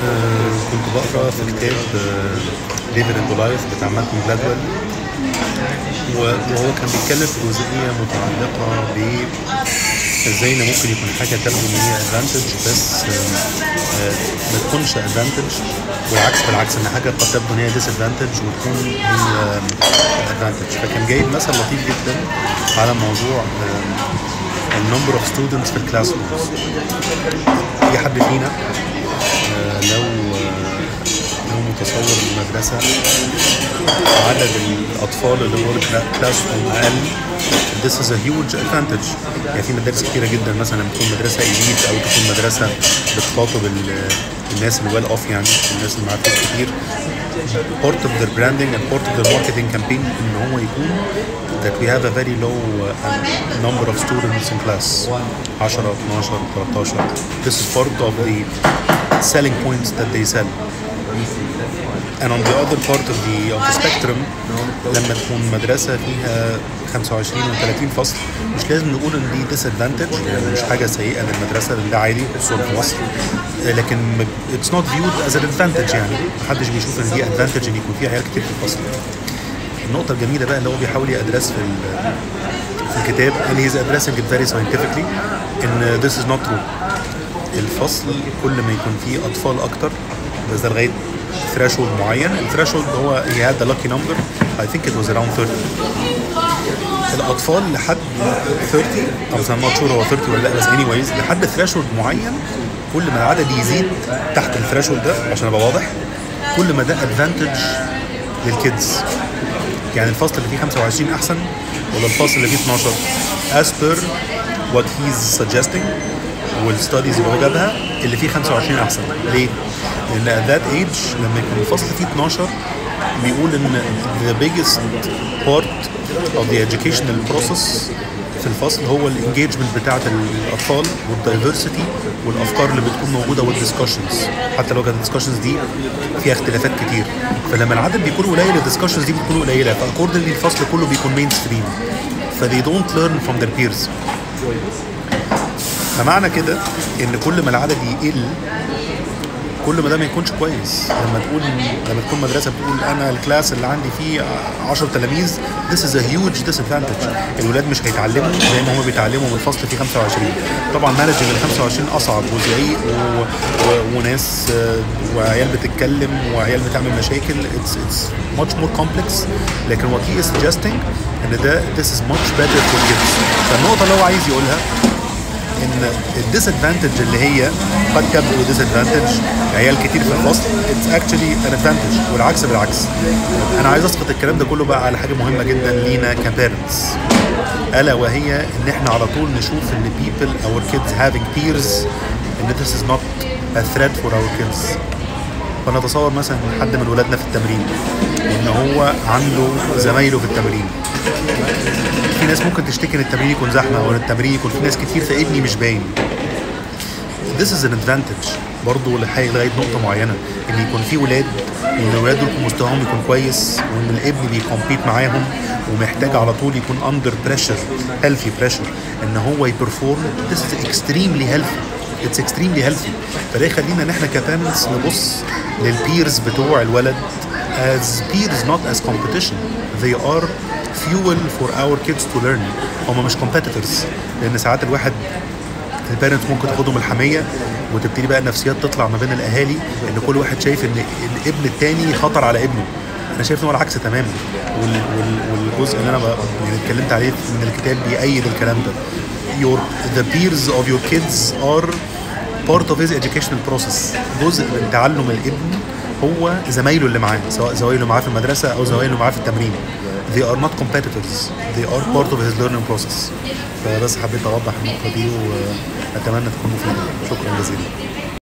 آه، كنت بقرا في كتاب ليفر اند لايف بتاع مالكوم جلادويل وهو كان بيتكلم في جزئيه متعلقه ب ازاي ان ممكن يكون حاجه تبدو ان هي ادفانتج بس آه، آه، ما تكونش ادفانتج والعكس بالعكس ان حاجه قد تبدو ان هي ديس ادفانتج وتكون هي ادفانتج فكان جايب مثل لطيف جدا على موضوع النمبر اوف ستودنتس في الكلاس رومز اي حد فينا آه، لو آه، لو متصور المدرسة عدد الأطفال اللي جوه الكلاس روم أقل This is a huge advantage يعني في مدارس كتيرة جدا مثلا لما تكون مدرسة إليت أو تكون مدرسة بتخاطب ال- الناس الويل أوف يعني الناس اللي معاها فلوس كتير part of their branding and part of their marketing campaign إن هو يكون that we have a very low uh, number of students in class 10 12 13 this is part of the selling points that they sell and on the other part of the of the spectrum لما تكون مدرسة فيها 25 و 30 فصل مش لازم نقول ان دي disadvantage يعني مش حاجة سيئة للمدرسة لان ده عادي خصوصا في مصر آه، لكن م- it's not viewed as an advantage يعني محدش بيشوف ان دي advantage ان يكون فيها عيال كتير في الفصل النقطة الجميلة بقى اللي هو بيحاول يأدرس في ال- في الكتاب and he's addressing it very scientifically ان this is not true الفصل كل ما يكون فيه أطفال أكتر بس ده لغاية threshold معين الثريشولد هو he had the lucky number I think it was around 30 الأطفال لحد 30 أو I'm not sure هو 30 ولا لا بس anyways لحد threshold معين كل ما العدد يزيد تحت الثريشولد ده عشان أبقى واضح كل ما ده advantage للكيدز يعني الفصل اللي فيه 25 احسن ولا الفصل اللي فيه 12 as per what he's suggesting والستاديز اللي هو جابها اللي فيه 25 احسن ليه؟ لان at that age لما يكون الفصل فيه 12 بيقول ان the biggest part of the educational process في الفصل هو الانجيجمنت بتاعت الاطفال والدايفرسيتي والافكار اللي بتكون موجوده والدiscussions حتى لو كانت الدiscussions دي فيها اختلافات كتير فلما العدد بيكون قليل الدiscussions دي بتكون قليله فاكوردنجلي الفصل كله بيكون مين ستريم ف they don't learn from their peers فمعنى كده ان كل ما العدد يقل كل ما ده ما يكونش كويس لما تقول لما تكون مدرسه بتقول انا الكلاس اللي عندي فيه 10 تلاميذ this is a huge disadvantage الولاد مش هيتعلموا زي ما هم بيتعلموا من الفصل فيه 25 طبعا مانجنج ال 25 اصعب وزعيق و... و... وناس آه، وعيال بتتكلم وعيال بتعمل مشاكل it's it's much more complex لكن what he is suggesting ان ده this is much better for kids فالنقطه اللي هو عايز يقولها ان الديسادفانتج اللي هي قد تبدو ديسادفانتج عيال كتير في الفصل اتس اكشلي ان ادفانتج والعكس بالعكس انا عايز اسقط الكلام ده كله بقى على حاجه مهمه جدا لينا كبيرنتس الا وهي ان احنا على طول نشوف ان people our kids having peers ان this is not a threat for our kids فنتصور مثلا إن حد من ولادنا في التمرين وان هو عنده زمايله في التمرين في ناس ممكن تشتكي ان التمرين يكون زحمه او ان التمرين يكون في ناس كتير فابني مش باين This is an advantage برضه لحي- لغايه نقطه معينه ان يكون في ولاد وان الولاد دول مستواهم يكون كويس وان الابن بيكمبيت معاهم ومحتاج على طول يكون اندر بريشر هيلثي بريشر ان هو يبرفورم This is extremely healthy اتس اكستريملي هيلثي فده يخلينا ان احنا كبارنتس نبص للبيرز بتوع الولد as peers not as competition they are fuel for our kids to learn هم مش competitors لان ساعات الواحد البيرنتس ممكن تاخدهم الحميه وتبتدي بقى النفسيات تطلع ما بين الاهالي ان كل واحد شايف ان الابن التاني خطر على ابنه انا شايف ان هو العكس تماما وال وال والجزء اللي انا بقى يعني اتكلمت عليه من الكتاب بيأيد الكلام ده your the peers of your kids are part of his educational process جزء من تعلم الابن هو زمايله اللي معاه سواء زمايله معاه في المدرسه او زمايله معاه في التمرين they are not competitors they are part of his learning process فبس حبيت اوضح النقطه دي واتمنى تكون مفيده شكرا جزيلا